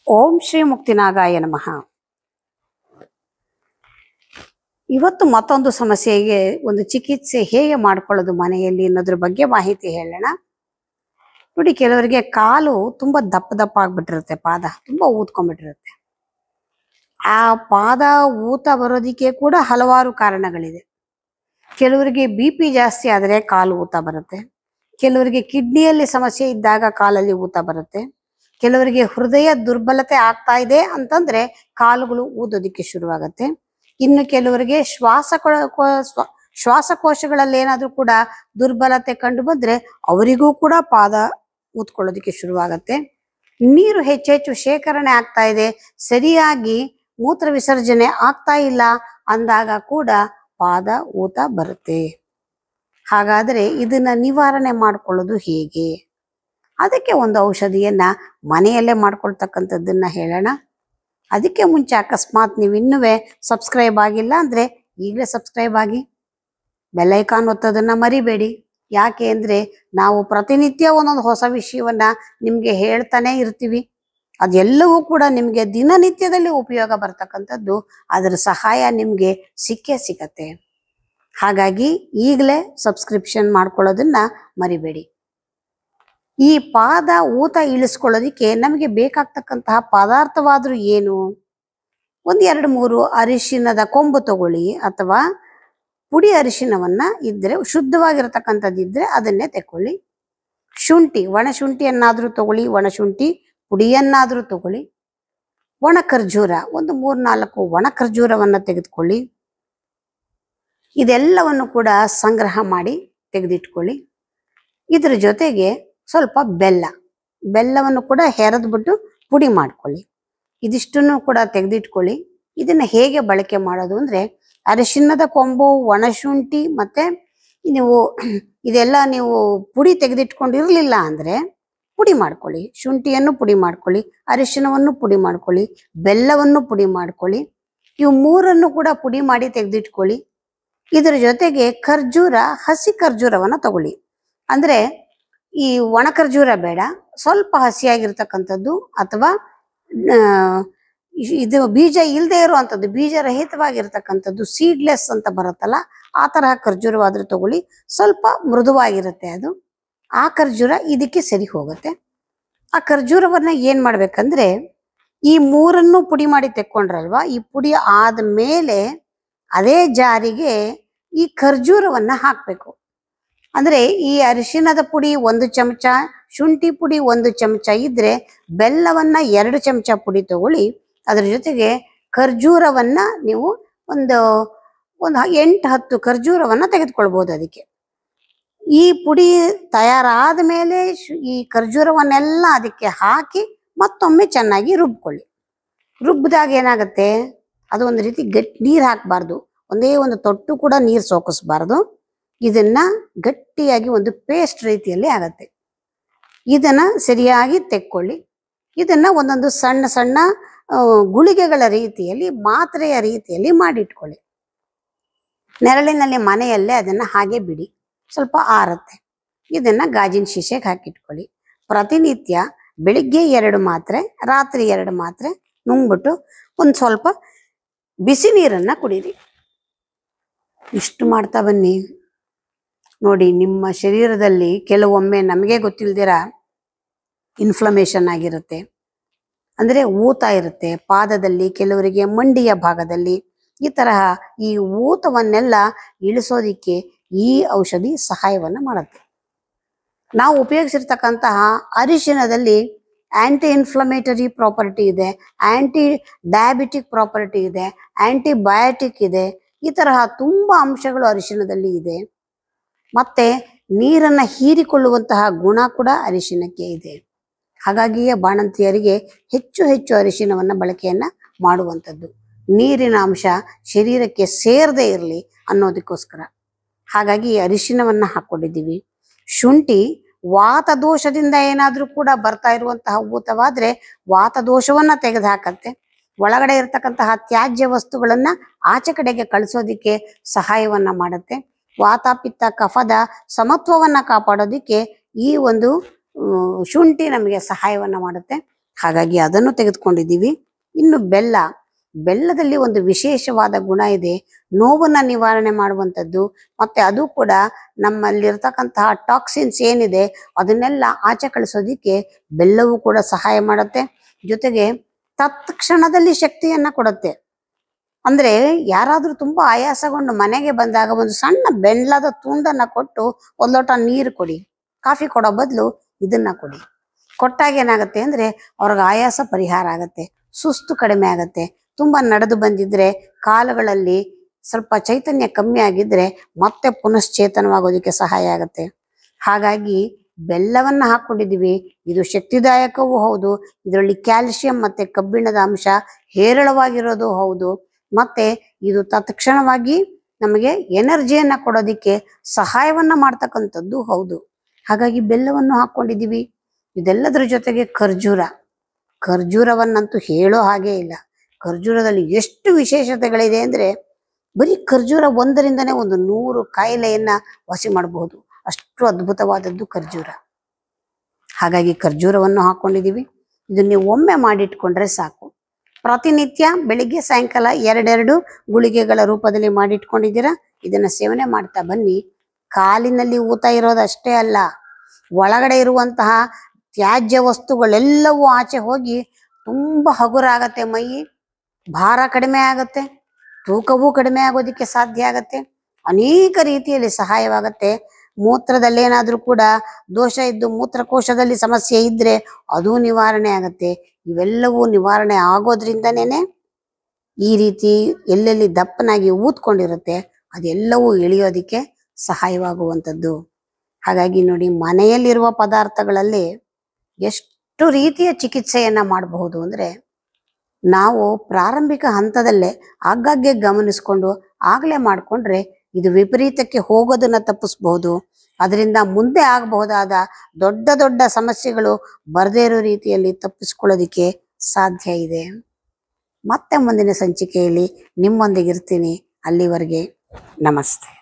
ಓಂ ಶ್ರೀ ಮುಕ್ತಿನಾಗಾಯ ನಮಃ ಇವತ್ತು ಮತ್ತೊಂದು ಸಮಸ್ಯೆಗೆ ಒಂದು ಚಿಕಿತ್ಸೆ ಹೇಗೆ ಮಾಡ್ಕೊಳ್ಳೋದು ಮನೆಯಲ್ಲಿ ಅನ್ನೋದ್ರ ಬಗ್ಗೆ ಮಾಹಿತಿ ಹೇಳೋಣ ನೋಡಿ ಕೆಲವರಿಗೆ ಕಾಲು ತುಂಬಾ ದಪ್ಪ ದಪ್ಪ ಆಗ್ಬಿಟ್ಟಿರುತ್ತೆ ಪಾದ ತುಂಬಾ ಊದ್ಕೊಂಡ್ಬಿಟ್ಟಿರುತ್ತೆ ಆ ಪಾದ ಊತ ಬರೋದಿಕ್ಕೆ ಕೂಡ ಹಲವಾರು ಕಾರಣಗಳಿದೆ ಕೆಲವರಿಗೆ ಬಿ ಪಿ ಜಾಸ್ತಿ ಆದರೆ ಕಾಲು ಊತ ಬರುತ್ತೆ ಕೆಲವರಿಗೆ ಕಿಡ್ನಿಯಲ್ಲಿ ಸಮಸ್ಯೆ ಇದ್ದಾಗ ಕಾಲಲ್ಲಿ ಊತ ಬರುತ್ತೆ ಕೆಲವರಿಗೆ ಹೃದಯ ದುರ್ಬಲತೆ ಆಗ್ತಾ ಇದೆ ಅಂತಂದ್ರೆ ಕಾಲುಗಳು ಊದೋದಿಕ್ಕೆ ಶುರುವಾಗತ್ತೆ ಇನ್ನು ಕೆಲವರಿಗೆ ಶ್ವಾಸಕೊಳ ಕೋ- ಸ್ವ- ಶ್ವಾಸಕೋಶಗಳಲ್ಲಿ ಏನಾದ್ರೂ ಕೂಡ ದುರ್ಬಲತೆ ಕಂಡು ಬಂದ್ರೆ ಅವರಿಗೂ ಕೂಡ ಪಾದ ಊದ್ಕೊಳ್ಳೋದಿಕ್ಕೆ ಶುರುವಾಗತ್ತೆ ನೀರು ಹೆಚ್ಚೆಚ್ಚು ಶೇಖರಣೆ ಆಗ್ತಾ ಇದೆ ಸರಿಯಾಗಿ ಮೂತ್ರ ವಿಸರ್ಜನೆ ಆಗ್ತಾ ಇಲ್ಲ ಅಂದಾಗ ಕೂಡ ಪಾದ ಊತ ಬರುತ್ತೆ ಹಾಗಾದ್ರೆ ಇದನ್ನ ನಿವಾರಣೆ ಮಾಡ್ಕೊಳ್ಳೋದು ಹೇಗೆ ಅದಕ್ಕೆ ಒಂದು ಔಷಧಿಯನ್ನ ಮನೆಯಲ್ಲೇ ಮಾಡ್ಕೊಳ್ತಕ್ಕಂಥದ್ದನ್ನ ಹೇಳೋಣ ಅದಕ್ಕೆ ಮುಂಚೆ ಅಕಸ್ಮಾತ್ ನೀವು ಇನ್ನುವೇ ಸಬ್ಸ್ಕ್ರೈಬ್ ಆಗಿಲ್ಲ ಅಂದ್ರೆ ಈಗಲೇ ಸಬ್ಸ್ಕ್ರೈಬ್ ಆಗಿ ಬೆಲ್ಲೈಕಾನ್ ಒತ್ತೋದನ್ನ ಮರಿಬೇಡಿ ಯಾಕೆ ಅಂದ್ರೆ ನಾವು ಪ್ರತಿನಿತ್ಯ ಒಂದೊಂದು ಹೊಸ ವಿಷಯವನ್ನ ನಿಮ್ಗೆ ಹೇಳ್ತಾನೆ ಇರ್ತೀವಿ ಅದೆಲ್ಲವೂ ಕೂಡ ನಿಮ್ಗೆ ದಿನನಿತ್ಯದಲ್ಲಿ ಉಪಯೋಗ ಬರ್ತಕ್ಕಂಥದ್ದು ಅದರ ಸಹಾಯ ನಿಮ್ಗೆ ಸಿಕ್ಕೇ ಸಿಗತ್ತೆ ಹಾಗಾಗಿ ಈಗಲೇ ಸಬ್ಸ್ಕ್ರಿಪ್ಷನ್ ಮಾಡ್ಕೊಳ್ಳೋದನ್ನ ಮರಿಬೇಡಿ ಈ ಪಾದ ಊತ ಇಳಿಸ್ಕೊಳ್ಳೋದಿಕ್ಕೆ ನಮಗೆ ಬೇಕಾಗ್ತಕ್ಕಂತಹ ಪದಾರ್ಥವಾದ್ರೂ ಏನು ಒಂದ್ ಎರಡು ಮೂರು ಅರಿಶಿನದ ಕೊಂಬು ತಗೊಳ್ಳಿ ಅಥವಾ ಪುಡಿ ಅರಿಶಿನವನ್ನ ಇದ್ರೆ ಶುದ್ಧವಾಗಿರತಕ್ಕಂಥದ್ದಿದ್ರೆ ಅದನ್ನೇ ತೆಕ್ಕೊಳ್ಳಿ ಶುಂಠಿ ಒಣ ಶುಂಠಿಯನ್ನಾದ್ರೂ ತಗೊಳ್ಳಿ ಒಣ ಶುಂಠಿ ಪುಡಿಯನ್ನಾದ್ರೂ ತಗೊಳ್ಳಿ ಒಣ ಖರ್ಜೂರ ಒಂದು ಮೂರ್ನಾಲ್ಕು ಒಣ ಖರ್ಜೂರವನ್ನ ತೆಗೆದುಕೊಳ್ಳಿ ಇದೆಲ್ಲವನ್ನು ಕೂಡ ಸಂಗ್ರಹ ಮಾಡಿ ತೆಗೆದಿಟ್ಕೊಳ್ಳಿ ಇದ್ರ ಜೊತೆಗೆ ಸ್ವಲ್ಪ ಬೆಲ್ಲ ಬೆಲ್ಲವನ್ನು ಕೂಡ ಹೆರೆದ್ಬಿಟ್ಟು ಪುಡಿ ಮಾಡ್ಕೊಳ್ಳಿ ಇದಿಷ್ಟನ್ನು ಕೂಡ ತೆಗೆದಿಟ್ಕೊಳ್ಳಿ ಇದನ್ನ ಹೇಗೆ ಬಳಕೆ ಮಾಡೋದು ಅಂದ್ರೆ ಅರಿಶಿಣದ ಕೊಂಬು ಒಣಶುಂಠಿ ಮತ್ತೆ ನೀವು ಇದೆಲ್ಲ ನೀವು ಪುಡಿ ತೆಗೆದಿಟ್ಕೊಂಡಿರ್ಲಿಲ್ಲ ಅಂದ್ರೆ ಪುಡಿ ಮಾಡ್ಕೊಳ್ಳಿ ಶುಂಠಿಯನ್ನು ಪುಡಿ ಮಾಡ್ಕೊಳ್ಳಿ ಅರಿಶಿಣವನ್ನು ಪುಡಿ ಮಾಡ್ಕೊಳ್ಳಿ ಬೆಲ್ಲವನ್ನು ಪುಡಿ ಮಾಡ್ಕೊಳ್ಳಿ ಇವು ಮೂರನ್ನು ಕೂಡ ಪುಡಿ ಮಾಡಿ ತೆಗೆದಿಟ್ಕೊಳ್ಳಿ ಇದರ ಜೊತೆಗೆ ಖರ್ಜೂರ ಹಸಿ ಖರ್ಜೂರವನ್ನ ತಗೊಳ್ಳಿ ಅಂದ್ರೆ ಈ ಒಣ ಖರ್ಜೂರ ಬೇಡ ಸ್ವಲ್ಪ ಹಸಿಯಾಗಿರ್ತಕ್ಕಂಥದ್ದು ಅಥವಾ ಆ, ಇದು ಬೀಜ ಇಲ್ಲದೆ ಇರುವಂಥದ್ದು ಬೀಜ ರಹಿತವಾಗಿರ್ತಕ್ಕಂಥದ್ದು ಸೀಡ್ಲೆಸ್ ಅಂತ ಬರುತ್ತಲ್ಲ ಆ ತರಹ ಖರ್ಜೂರವಾದ್ರೂ ತಗೊಳ್ಳಿ ಸ್ವಲ್ಪ ಮೃದುವಾಗಿರುತ್ತೆ ಅದು ಆ ಖರ್ಜೂರ ಇದಕ್ಕೆ ಸರಿ ಹೋಗುತ್ತೆ ಆ ಖರ್ಜೂರವನ್ನ ಏನ್ ಮಾಡ್ಬೇಕಂದ್ರೆ ಈ ಮೂರನ್ನು ಪುಡಿ ಮಾಡಿ ತೆಕ್ಕೊಂಡ್ರಲ್ವಾ ಈ ಪುಡಿ ಆದ್ಮೇಲೆ ಅದೇ ಜಾರಿಗೆ ಈ ಖರ್ಜೂರವನ್ನ ಹಾಕ್ಬೇಕು ಅಂದ್ರೆ ಈ ಅರಿಶಿಣದ ಪುಡಿ ಒಂದು ಚಮಚ ಶುಂಠಿ ಪುಡಿ ಒಂದು ಚಮಚ ಇದ್ರೆ ಬೆಲ್ಲವನ್ನ ಎರಡು ಚಮಚ ಪುಡಿ ತಗೊಳ್ಳಿ ಅದ್ರ ಜೊತೆಗೆ ಖರ್ಜೂರವನ್ನ ನೀವು ಒಂದು ಒಂದು ಎಂಟು ಹತ್ತು ಖರ್ಜೂರವನ್ನ ತೆಗೆದುಕೊಳ್ಬಹುದು ಅದಕ್ಕೆ ಈ ಪುಡಿ ತಯಾರಾದ ಮೇಲೆ ಶು- ಈ ಖರ್ಜೂರವನ್ನೆಲ್ಲ ಅದಕ್ಕೆ ಹಾಕಿ ಮತ್ತೊಮ್ಮೆ ಚೆನ್ನಾಗಿ ರುಬ್ಕೊಳ್ಳಿ ರುಬ್ಬಿದಾಗ ಏನಾಗುತ್ತೆ ಅದು ಒಂದು ರೀತಿ ಗಟ್ ನೀರು ಹಾಕಬಾರ್ದು ಒಂದೇ ಒಂದು ತೊಟ್ಟು ಕೂಡ ನೀರು ಸೋಕಿಸ್ಬಾರ್ದು ಇದನ್ನ ಗಟ್ಟಿಯಾಗಿ ಒಂದು ಪೇಸ್ಟ್ ರೀತಿಯಲ್ಲಿ ಆಗತ್ತೆ ಇದನ್ನ ಸರಿಯಾಗಿ ತೆಕ್ಕೊಳ್ಳಿ ಇದನ್ನ ಒಂದೊಂದು ಸಣ್ಣ ಸಣ್ಣ ಆ, ಗುಳಿಗೆಗಳ ರೀತಿಯಲ್ಲಿ ಮಾತ್ರೆಯ ರೀತಿಯಲ್ಲಿ ಮಾಡಿಟ್ಕೊಳ್ಳಿ ನೆರಳಿನಲ್ಲಿ ಮನೆಯಲ್ಲೇ ಅದನ್ನ ಹಾಗೆ ಬಿಡಿ ಸ್ವಲ್ಪ ಆರತ್ತೆ ಇದನ್ನ ಗಾಜಿನ ಶೀಶೆಗೆ ಹಾಕಿಟ್ಕೊಳ್ಳಿ ಪ್ರತಿನಿತ್ಯ ಬೆಳಿಗ್ಗೆ ಎರಡು ಮಾತ್ರೆ ರಾತ್ರಿ ಎರಡು ಮಾತ್ರೆ ನುಂಗ್ಬಿಟ್ಟು ಒಂದು ಸ್ವಲ್ಪ ಬಿಸಿ ನೀರನ್ನ ಕುಡೀರಿ ಇಷ್ಟು ಮಾಡ್ತಾ ಬನ್ನಿ ನೋಡಿ ನಿಮ್ಮ ಶರೀರದಲ್ಲಿ ಕೆಲವೊಮ್ಮೆ ನಮಗೆ ಗೊತ್ತಿಲ್ದಿರ ಇನ್ಫ್ಲಮೇಷನ್ ಆಗಿರುತ್ತೆ ಅಂದ್ರೆ ಊತ ಇರುತ್ತೆ ಪಾದದಲ್ಲಿ ಕೆಲವರಿಗೆ ಮಂಡಿಯ ಭಾಗದಲ್ಲಿ ಈ ತರಹ ಈ ಊತವನ್ನೆಲ್ಲ ಇಳಿಸೋದಿಕ್ಕೆ ಈ ಔಷಧಿ ಸಹಾಯವನ್ನ ಮಾಡುತ್ತೆ ನಾವು ಉಪಯೋಗಿಸಿರ್ತಕ್ಕಂತಹ ಅರಿಶಿಣದಲ್ಲಿ ಆಂಟಿ ಇನ್ಫ್ಲಮೇಟರಿ ಪ್ರಾಪರ್ಟಿ ಇದೆ ಆಂಟಿ ಡಯಾಬಿಟಿಕ್ ಪ್ರಾಪರ್ಟಿ ಇದೆ ಆಂಟಿಬಯೋಟಿಕ್ ಇದೆ ಈ ತರಹ ತುಂಬಾ ಅಂಶಗಳು ಅರಿಶಿಣದಲ್ಲಿ ಇದೆ ಮತ್ತೆ ನೀರನ್ನ ಹೀರಿಕೊಳ್ಳುವಂತಹ ಗುಣ ಕೂಡ ಅರಿಶಿಣಕ್ಕೆ ಇದೆ ಹಾಗಾಗಿಯೇ ಬಾಣಂತಿಯರಿಗೆ ಹೆಚ್ಚು ಹೆಚ್ಚು ಅರಿಶಿಣವನ್ನ ಬಳಕೆಯನ್ನ ಮಾಡುವಂಥದ್ದು ನೀರಿನ ಅಂಶ ಶರೀರಕ್ಕೆ ಸೇರದೇ ಇರಲಿ ಅನ್ನೋದಕ್ಕೋಸ್ಕರ ಹಾಗಾಗಿ ಈ ಅರಿಶಿಣವನ್ನ ಹಾಕೊಂಡಿದ್ದೀವಿ ಶುಂಠಿ ವಾತದೋಷದಿಂದ ಏನಾದ್ರೂ ಕೂಡ ಬರ್ತಾ ಇರುವಂತಹ ಊತವಾದ್ರೆ ವಾತದೋಷವನ್ನ ತೆಗೆದು ಹಾಕತ್ತೆ ಒಳಗಡೆ ಇರತಕ್ಕಂತಹ ತ್ಯಾಜ್ಯ ವಸ್ತುಗಳನ್ನ ಆಚೆ ಕಡೆಗೆ ಕಳಿಸೋದಿಕ್ಕೆ ಸಹಾಯವನ್ನ ಮಾಡುತ್ತೆ ವಾತ ಪಿತ್ತ ಕಫದ ಸಮತ್ವವನ್ನ ಕಾಪಾಡೋದಿಕ್ಕೆ ಈ ಒಂದು ಆ, ಶುಂಠಿ ನಮಗೆ ಸಹಾಯವನ್ನ ಮಾಡುತ್ತೆ ಹಾಗಾಗಿ ಅದನ್ನು ತೆಗೆದುಕೊಂಡಿದ್ದೀವಿ ಇನ್ನು ಬೆಲ್ಲ ಬೆಲ್ಲದಲ್ಲಿ ಒಂದು ವಿಶೇಷವಾದ ಗುಣ ಇದೆ ನೋವನ್ನ ನಿವಾರಣೆ ಮಾಡುವಂಥದ್ದು ಮತ್ತೆ ಅದು ಕೂಡ ನಮ್ಮಲ್ಲಿರ್ತಕ್ಕಂತಹ ಟಾಕ್ಸಿನ್ಸ್ ಏನಿದೆ ಅದನ್ನೆಲ್ಲ ಆಚೆ ಕಳಿಸೋದಿಕ್ಕೆ ಬೆಲ್ಲವು ಕೂಡ ಸಹಾಯ ಮಾಡುತ್ತೆ ಜೊತೆಗೆ ತತ್ಕ್ಷಣದಲ್ಲಿ ಶಕ್ತಿಯನ್ನ ಕೊಡುತ್ತೆ ಅಂದ್ರೆ ಯಾರಾದ್ರೂ ತುಂಬಾ ಆಯಾಸಗೊಂಡು ಮನೆಗೆ ಬಂದಾಗ ಒಂದು ಸಣ್ಣ ಬೆಳ್ಳದ ತುಂಡನ್ನ ಕೊಟ್ಟು ಒಂದ್ ಲೋಟ ನೀರು ಕೊಡಿ ಕಾಫಿ ಕೊಡೋ ಬದಲು ಇದನ್ನ ಕೊಡಿ ಕೊಟ್ಟಾಗ ಏನಾಗುತ್ತೆ ಅಂದ್ರೆ ಅವ್ರಿಗೆ ಆಯಾಸ ಪರಿಹಾರ ಆಗತ್ತೆ ಸುಸ್ತು ಕಡಿಮೆ ಆಗತ್ತೆ ತುಂಬಾ ನಡೆದು ಬಂದಿದ್ರೆ ಕಾಲುಗಳಲ್ಲಿ ಸ್ವಲ್ಪ ಚೈತನ್ಯ ಕಮ್ಮಿ ಆಗಿದ್ರೆ ಮತ್ತೆ ಪುನಶ್ಚೇತನವಾಗೋದಕ್ಕೆ ಸಹಾಯ ಆಗತ್ತೆ ಹಾಗಾಗಿ ಬೆಲ್ಲವನ್ನ ಹಾಕೊಂಡಿದೀವಿ ಇದು ಶಕ್ತಿದಾಯಕವೂ ಹೌದು ಇದರಲ್ಲಿ ಕ್ಯಾಲ್ಸಿಯಂ ಮತ್ತೆ ಕಬ್ಬಿಣದ ಅಂಶ ಹೇರಳವಾಗಿರೋದು ಹೌದು ಮತ್ತೆ ಇದು ತತ್ಕ್ಷಣವಾಗಿ ನಮಗೆ ಎನರ್ಜಿಯನ್ನ ಕೊಡೋದಿಕ್ಕೆ ಸಹಾಯವನ್ನ ಮಾಡ್ತಕ್ಕಂಥದ್ದು ಹೌದು ಹಾಗಾಗಿ ಬೆಲ್ಲವನ್ನು ಹಾಕೊಂಡಿದೀವಿ ಇದೆಲ್ಲದರ ಜೊತೆಗೆ ಖರ್ಜೂರ ಖರ್ಜೂರವನ್ನಂತೂ ಹೇಳೋ ಹಾಗೆ ಇಲ್ಲ ಖರ್ಜೂರದಲ್ಲಿ ಎಷ್ಟು ವಿಶೇಷತೆಗಳಿದೆ ಅಂದ್ರೆ ಬರೀ ಖರ್ಜೂರ ಒಂದರಿಂದನೇ ಒಂದು ನೂರು ಕಾಯಿಲೆಯನ್ನ ವಾಸಿ ಮಾಡಬಹುದು ಅಷ್ಟು ಅದ್ಭುತವಾದದ್ದು ಖರ್ಜೂರ ಹಾಗಾಗಿ ಖರ್ಜೂರವನ್ನು ಹಾಕೊಂಡಿದೀವಿ ಇದನ್ನ ನೀವು ಒಮ್ಮೆ ಮಾಡಿಟ್ಕೊಂಡ್ರೆ ಸಾಕು ಪ್ರತಿನಿತ್ಯ ಬೆಳಿಗ್ಗೆ ಸಾಯಂಕಾಲ ಎರಡೆರಡು ಗುಳಿಗೆಗಳ ರೂಪದಲ್ಲಿ ಮಾಡಿಟ್ಕೊಂಡಿದ್ದೀರಾ ಇದನ್ನ ಸೇವನೆ ಮಾಡ್ತಾ ಬನ್ನಿ ಕಾಲಿನಲ್ಲಿ ಊತ ಇರೋದಷ್ಟೇ ಅಲ್ಲ ಒಳಗಡೆ ಇರುವಂತಹ ತ್ಯಾಜ್ಯ ವಸ್ತುಗಳೆಲ್ಲವೂ ಆಚೆ ಹೋಗಿ ತುಂಬಾ ಹಗುರ ಆಗತ್ತೆ ಮೈ ಭಾರ ಕಡಿಮೆ ಆಗತ್ತೆ ತೂಕವೂ ಕಡಿಮೆ ಆಗೋದಿಕ್ಕೆ ಸಾಧ್ಯ ಆಗತ್ತೆ ಅನೇಕ ರೀತಿಯಲ್ಲಿ ಸಹಾಯವಾಗತ್ತೆ ಮೂತ್ರದಲ್ಲೇನಾದ್ರೂ ಕೂಡ ದೋಷ ಇದ್ದು ಮೂತ್ರಕೋಶದಲ್ಲಿ ಸಮಸ್ಯೆ ಇದ್ರೆ ಅದು ನಿವಾರಣೆ ಆಗತ್ತೆ ಇವೆಲ್ಲವೂ ನಿವಾರಣೆ ಆಗೋದ್ರಿಂದನೇನೆ ಈ ರೀತಿ ಎಲ್ಲೆಲ್ಲಿ ದಪ್ಪನಾಗಿ ಊದ್ಕೊಂಡಿರುತ್ತೆ ಅದೆಲ್ಲವೂ ಇಳಿಯೋದಿಕ್ಕೆ ಸಹಾಯವಾಗುವಂಥದ್ದು ಹಾಗಾಗಿ ನೋಡಿ ಮನೆಯಲ್ಲಿರುವ ಪದಾರ್ಥಗಳಲ್ಲಿ ಎಷ್ಟು ರೀತಿಯ ಚಿಕಿತ್ಸೆಯನ್ನ ಮಾಡಬಹುದು ಅಂದ್ರೆ ನಾವು ಪ್ರಾರಂಭಿಕ ಹಂತದಲ್ಲೇ ಆಗಾಗ್ಗೆ ಗಮನಿಸ್ಕೊಂಡು ಆಗ್ಲೇ ಮಾಡ್ಕೊಂಡ್ರೆ ಇದು ವಿಪರೀತಕ್ಕೆ ಹೋಗೋದನ್ನ ತಪ್ಪಿಸ್ಬಹುದು ಅದರಿಂದ ಮುಂದೆ ಆಗಬಹುದಾದ ದೊಡ್ಡ ದೊಡ್ಡ ಸಮಸ್ಯೆಗಳು ಬರದೇ ಇರೋ ರೀತಿಯಲ್ಲಿ ತಪ್ಪಿಸ್ಕೊಳ್ಳೋದಿಕ್ಕೆ ಸಾಧ್ಯ ಇದೆ ಮತ್ತೆ ಮುಂದಿನ ಸಂಚಿಕೆಯಲ್ಲಿ ನಿಮ್ಮೊಂದಿಗಿರ್ತೀನಿ ಅಲ್ಲಿವರೆಗೆ ನಮಸ್ತೆ